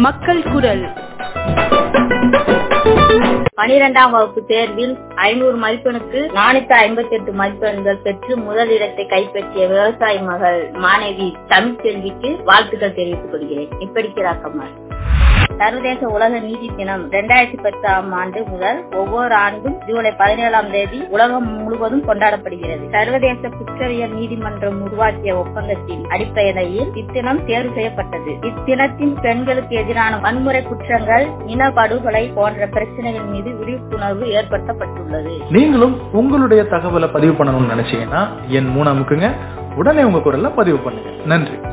மக்கள் குரல் பனிரெண்டாம் வகுப்பு தேர்வில் ஐநூறு மதிப்பெண்ணுக்கு நானூத்தி ஐம்பத்தி எட்டு மதிப்பெண்கள் பெற்று முதலிடத்தை கைப்பற்றிய விவசாய மகள் மாணவி தமிழ்ச்செல்விக்கு வாழ்த்துக்கள் தெரிவித்துக் கொள்கிறேன் இப்படிக்கிறார் கமல் சர்வதேச உலக நீதி தினம் இரண்டாயிரத்தி பத்தாம் ஆண்டு முதல் ஒவ்வொரு ஆண்டும் ஜூலை பதினேழாம் தேதி உலகம் முழுவதும் கொண்டாடப்படுகிறது சர்வதேச குற்றவியல் நீதிமன்றம் உருவாக்கிய ஒப்பந்தத்தின் அடிப்படையில் இத்தினம் தேர்வு செய்யப்பட்டது இத்தினத்தின் பெண்களுக்கு எதிரான வன்முறை குற்றங்கள் இன படுகொலை போன்ற பிரச்சனைகள் மீது விழிப்புணர்வு ஏற்படுத்தப்பட்டுள்ளது நீங்களும் உங்களுடைய தகவலை பதிவு பண்ணணும்னு நினைச்சீங்கன்னா என் மூணாமுக்குங்க உடனே உங்க குரல்ல பதிவு பண்ணுங்க நன்றி